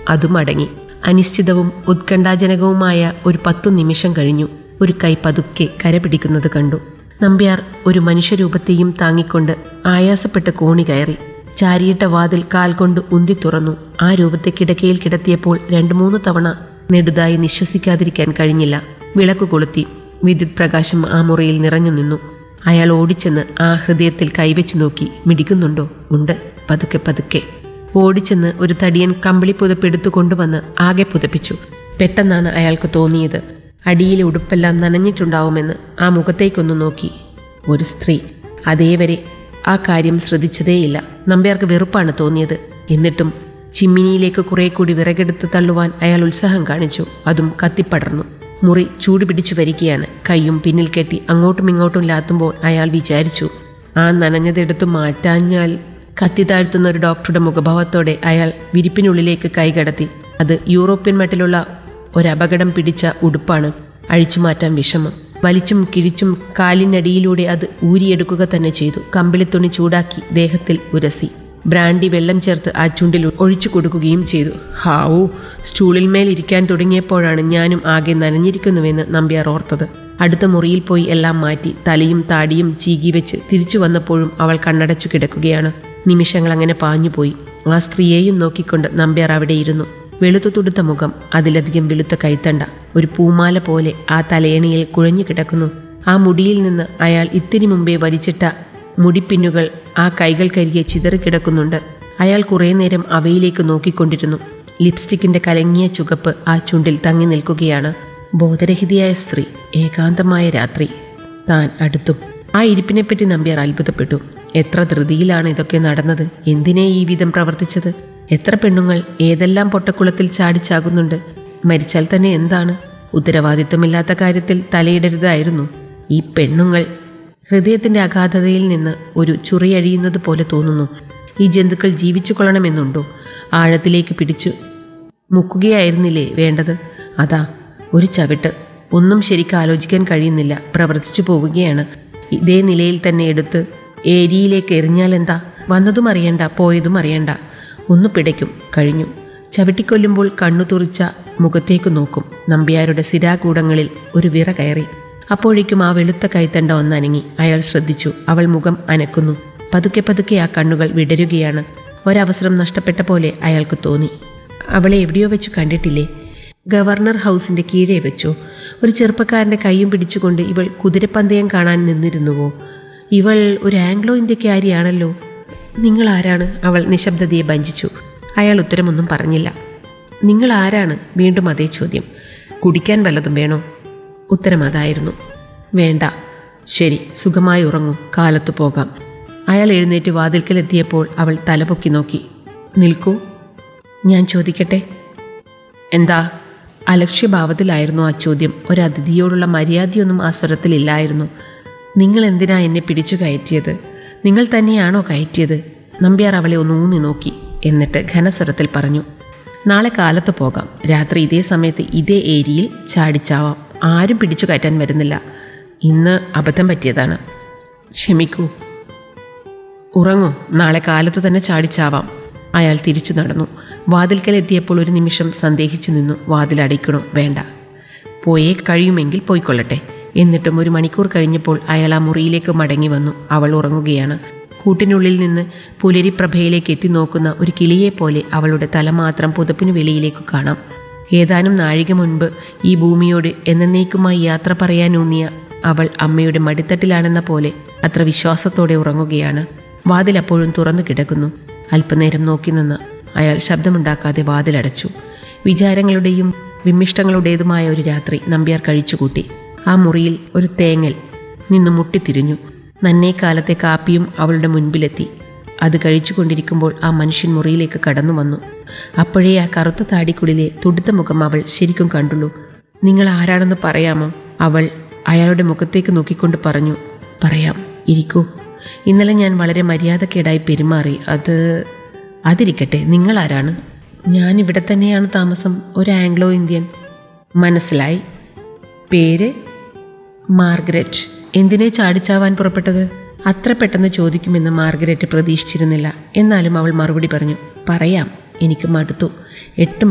അതും അടങ്ങി അനിശ്ചിതവും ഉത്കണ്ഠാജനകവുമായ ഒരു പത്തു നിമിഷം കഴിഞ്ഞു ഒരു കൈ പതുക്കെ കര പിടിക്കുന്നത് കണ്ടു നമ്പ്യാർ ഒരു മനുഷ്യരൂപത്തെയും താങ്ങിക്കൊണ്ട് ആയാസപ്പെട്ട് കോണി കയറി ചാരിയിട്ട വാതിൽ കാൽ കൊണ്ട് ഉന്തി തുറന്നു ആ രൂപത്തെ കിടക്കയിൽ കിടത്തിയപ്പോൾ രണ്ടു മൂന്ന് തവണ നെടുതായി നിശ്വസിക്കാതിരിക്കാൻ കഴിഞ്ഞില്ല വിളക്ക് കൊളുത്തി വിദ്യുത് പ്രകാശം ആ മുറിയിൽ നിറഞ്ഞു നിന്നു അയാൾ ഓടിച്ചെന്ന് ആ ഹൃദയത്തിൽ കൈവച്ചു നോക്കി മിടിക്കുന്നുണ്ടോ ഉണ്ട് പതുക്കെ പതുക്കെ ഓടിച്ചെന്ന് ഒരു തടിയൻ കമ്പിളി പുതപ്പെടുത്തു കൊണ്ടുവന്ന് ആകെ പുതപ്പിച്ചു പെട്ടെന്നാണ് അയാൾക്ക് തോന്നിയത് അടിയിലെ ഉടുപ്പെല്ലാം നനഞ്ഞിട്ടുണ്ടാവുമെന്ന് ആ മുഖത്തേക്കൊന്ന് നോക്കി ഒരു സ്ത്രീ അതേവരെ ആ കാര്യം ശ്രദ്ധിച്ചതേയില്ല നമ്പ്യാർക്ക് വെറുപ്പാണ് തോന്നിയത് എന്നിട്ടും ചിമ്മിനിയിലേക്ക് കുറെ കൂടി വിറകെടുത്ത് തള്ളുവാൻ അയാൾ ഉത്സാഹം കാണിച്ചു അതും കത്തിപ്പടർന്നു മുറി ചൂട് പിടിച്ചു വരികയാണ് കൈയും പിന്നിൽ കെട്ടി അങ്ങോട്ടും ഇങ്ങോട്ടും ലാത്തുമ്പോൾ അയാൾ വിചാരിച്ചു ആ നനഞ്ഞതെടുത്തു മാറ്റാഞ്ഞാൽ കത്തി താഴ്ത്തുന്ന ഒരു ഡോക്ടറുടെ മുഖഭാവത്തോടെ അയാൾ വിരിപ്പിനുള്ളിലേക്ക് കൈകടത്തി അത് യൂറോപ്യൻ മട്ടിലുള്ള ഒരപകടം പിടിച്ച ഉടുപ്പാണ് അഴിച്ചു മാറ്റാൻ വിഷമം വലിച്ചും കിഴിച്ചും കാലിനടിയിലൂടെ അത് ഊരിയെടുക്കുക തന്നെ ചെയ്തു കമ്പിളിത്തുണി ചൂടാക്കി ദേഹത്തിൽ ഉരസി ബ്രാൻഡി വെള്ളം ചേർത്ത് ആ ചുണ്ടിൽ ഒഴിച്ചു കൊടുക്കുകയും ചെയ്തു ഹാവൂ സ്റ്റൂളിന്മേൽ ഇരിക്കാൻ തുടങ്ങിയപ്പോഴാണ് ഞാനും ആകെ നനഞ്ഞിരിക്കുന്നുവെന്ന് നമ്പ്യാർ ഓർത്തത് അടുത്ത മുറിയിൽ പോയി എല്ലാം മാറ്റി തലയും താടിയും ചീകി വെച്ച് തിരിച്ചു വന്നപ്പോഴും അവൾ കണ്ണടച്ചു കിടക്കുകയാണ് നിമിഷങ്ങൾ അങ്ങനെ പാഞ്ഞുപോയി ആ സ്ത്രീയെയും നോക്കിക്കൊണ്ട് നമ്പ്യാർ അവിടെ ഇരുന്നു വെളുത്തു തുടുത്ത മുഖം അതിലധികം വെളുത്ത കൈത്തണ്ട ഒരു പൂമാല പോലെ ആ തലയണിയിൽ കുഴഞ്ഞു കിടക്കുന്നു ആ മുടിയിൽ നിന്ന് അയാൾ ഇത്തിരി മുമ്പേ വലിച്ചിട്ട മുടിപ്പിന്നുകൾ ആ കൈകൾക്കരികെ ചിതറിക്കിടക്കുന്നുണ്ട് അയാൾ കുറേ നേരം അവയിലേക്ക് നോക്കിക്കൊണ്ടിരുന്നു ലിപ്സ്റ്റിക്കിന്റെ കലങ്ങിയ ചുവപ്പ് ആ ചുണ്ടിൽ തങ്ങി നിൽക്കുകയാണ് ബോധരഹിതയായ സ്ത്രീ ഏകാന്തമായ രാത്രി താൻ അടുത്തും ആ ഇരിപ്പിനെപ്പറ്റി നമ്പ്യാർ അത്ഭുതപ്പെട്ടു എത്ര ധൃതിയിലാണ് ഇതൊക്കെ നടന്നത് എന്തിനേ ഈ വിധം പ്രവർത്തിച്ചത് എത്ര പെണ്ണുങ്ങൾ ഏതെല്ലാം പൊട്ടക്കുളത്തിൽ ചാടിച്ചാകുന്നുണ്ട് മരിച്ചാൽ തന്നെ എന്താണ് ഉത്തരവാദിത്വമില്ലാത്ത കാര്യത്തിൽ തലയിടരുതായിരുന്നു ഈ പെണ്ണുങ്ങൾ ഹൃദയത്തിന്റെ അഗാധതയിൽ നിന്ന് ഒരു ചുറിയഴിയുന്നത് പോലെ തോന്നുന്നു ഈ ജന്തുക്കൾ ജീവിച്ചു കൊള്ളണമെന്നുണ്ടോ ആഴത്തിലേക്ക് പിടിച്ചു മുക്കുകയായിരുന്നില്ലേ വേണ്ടത് അതാ ഒരു ചവിട്ട് ഒന്നും ശരിക്കും ആലോചിക്കാൻ കഴിയുന്നില്ല പ്രവർത്തിച്ചു പോവുകയാണ് ഇതേ നിലയിൽ തന്നെ എടുത്ത് ഏരിയയിലേക്ക് എറിഞ്ഞാൽ എന്താ വന്നതും അറിയണ്ട പോയതും അറിയണ്ട ഒന്ന് പിടയ്ക്കും കഴിഞ്ഞു ചവിട്ടിക്കൊല്ലുമ്പോൾ കണ്ണു തുറിച്ച മുഖത്തേക്ക് നോക്കും നമ്പ്യാരുടെ സിരാകൂടങ്ങളിൽ ഒരു വിറ കയറി അപ്പോഴേക്കും ആ വെളുത്ത കൈത്തണ്ട ഒന്നനങ്ങി അയാൾ ശ്രദ്ധിച്ചു അവൾ മുഖം അനക്കുന്നു പതുക്കെ പതുക്കെ ആ കണ്ണുകൾ വിടരുകയാണ് ഒരവസരം നഷ്ടപ്പെട്ട പോലെ അയാൾക്ക് തോന്നി അവളെ എവിടെയോ വെച്ച് കണ്ടിട്ടില്ലേ ഗവർണർ ഹൗസിന്റെ കീഴേ വെച്ചോ ഒരു ചെറുപ്പക്കാരന്റെ കൈയും പിടിച്ചുകൊണ്ട് ഇവൾ കുതിരപ്പന്തയം കാണാൻ നിന്നിരുന്നുവോ ഇവൾ ഒരു ആംഗ്ലോ ഇന്ത്യക്കാരിയാണല്ലോ നിങ്ങൾ ആരാണ് അവൾ നിശബ്ദതയെ ഭഞ്ചിച്ചു അയാൾ ഉത്തരമൊന്നും പറഞ്ഞില്ല നിങ്ങൾ ആരാണ് വീണ്ടും അതേ ചോദ്യം കുടിക്കാൻ വല്ലതും വേണോ ഉത്തരം അതായിരുന്നു വേണ്ട ശരി സുഖമായി ഉറങ്ങൂ കാലത്തു പോകാം അയാൾ എഴുന്നേറ്റ് വാതിൽക്കലെത്തിയപ്പോൾ അവൾ തലപൊക്കി നോക്കി നിൽക്കൂ ഞാൻ ചോദിക്കട്ടെ എന്താ അലക്ഷ്യഭാവത്തിലായിരുന്നു ആ ചോദ്യം ഒരു അതിഥിയോടുള്ള മര്യാദയൊന്നും ആ സ്വരത്തിലില്ലായിരുന്നു നിങ്ങൾ എന്തിനാ എന്നെ പിടിച്ചു കയറ്റിയത് നിങ്ങൾ തന്നെയാണോ കയറ്റിയത് നമ്പ്യാർ അവളെ ഒന്ന് ഊന്നി നോക്കി എന്നിട്ട് ഘനസ്വരത്തിൽ പറഞ്ഞു നാളെ കാലത്ത് പോകാം രാത്രി ഇതേ സമയത്ത് ഇതേ ഏരിയയിൽ ചാടിച്ചാവാം ആരും പിടിച്ചു കയറ്റാൻ വരുന്നില്ല ഇന്ന് അബദ്ധം പറ്റിയതാണ് ക്ഷമിക്കൂ ഉറങ്ങൂ നാളെ കാലത്തു തന്നെ ചാടിച്ചാവാം അയാൾ തിരിച്ചു നടന്നു വാതിൽക്കലെത്തിയപ്പോൾ ഒരു നിമിഷം സന്ദേഹിച്ചു നിന്നു വാതിൽ അടയ്ക്കണോ വേണ്ട പോയേ കഴിയുമെങ്കിൽ പോയിക്കൊള്ളട്ടെ എന്നിട്ടും ഒരു മണിക്കൂർ കഴിഞ്ഞപ്പോൾ അയാൾ ആ മുറിയിലേക്ക് മടങ്ങി വന്നു അവൾ ഉറങ്ങുകയാണ് കൂട്ടിനുള്ളിൽ നിന്ന് പുലരിപ്രഭയിലേക്ക് എത്തി നോക്കുന്ന ഒരു കിളിയെ പോലെ അവളുടെ തല മാത്രം പുതപ്പിനു വെളിയിലേക്ക് കാണാം ഏതാനും നാഴിക മുൻപ് ഈ ഭൂമിയോട് എന്നേക്കുമായി യാത്ര പറയാനൂന്നിയ അവൾ അമ്മയുടെ മടിത്തട്ടിലാണെന്ന പോലെ അത്ര വിശ്വാസത്തോടെ ഉറങ്ങുകയാണ് വാതിൽ അപ്പോഴും തുറന്നു കിടക്കുന്നു അല്പനേരം നോക്കി നിന്ന് അയാൾ ശബ്ദമുണ്ടാക്കാതെ വാതിലടച്ചു വിചാരങ്ങളുടെയും വിമിഷ്ടങ്ങളുടേതുമായ ഒരു രാത്രി നമ്പ്യാർ കഴിച്ചുകൂട്ടി ആ മുറിയിൽ ഒരു തേങ്ങൽ നിന്ന് മുട്ടിത്തിരിഞ്ഞു നന്നേ കാലത്തെ കാപ്പിയും അവളുടെ മുൻപിലെത്തി അത് കഴിച്ചുകൊണ്ടിരിക്കുമ്പോൾ ആ മനുഷ്യൻ മുറിയിലേക്ക് കടന്നു വന്നു അപ്പോഴേ ആ കറുത്ത താടിക്കുള്ളിലെ തുടുത്ത മുഖം അവൾ ശരിക്കും കണ്ടുള്ളൂ നിങ്ങൾ ആരാണെന്ന് പറയാമോ അവൾ അയാളുടെ മുഖത്തേക്ക് നോക്കിക്കൊണ്ട് പറഞ്ഞു പറയാം ഇരിക്കൂ ഇന്നലെ ഞാൻ വളരെ മര്യാദക്കേടായി പെരുമാറി അത് അതിരിക്കട്ടെ നിങ്ങൾ ആരാണ് ഞാൻ ഇവിടെ തന്നെയാണ് താമസം ഒരു ആംഗ്ലോ ഇന്ത്യൻ മനസ്സിലായി പേര് മാർഗരറ്റ് എന്തിനെ ചാടിച്ചാവാൻ പുറപ്പെട്ടത് അത്ര പെട്ടെന്ന് ചോദിക്കുമെന്ന് മാർഗരറ്റ് പ്രതീക്ഷിച്ചിരുന്നില്ല എന്നാലും അവൾ മറുപടി പറഞ്ഞു പറയാം എനിക്ക് മടുത്തു എട്ട്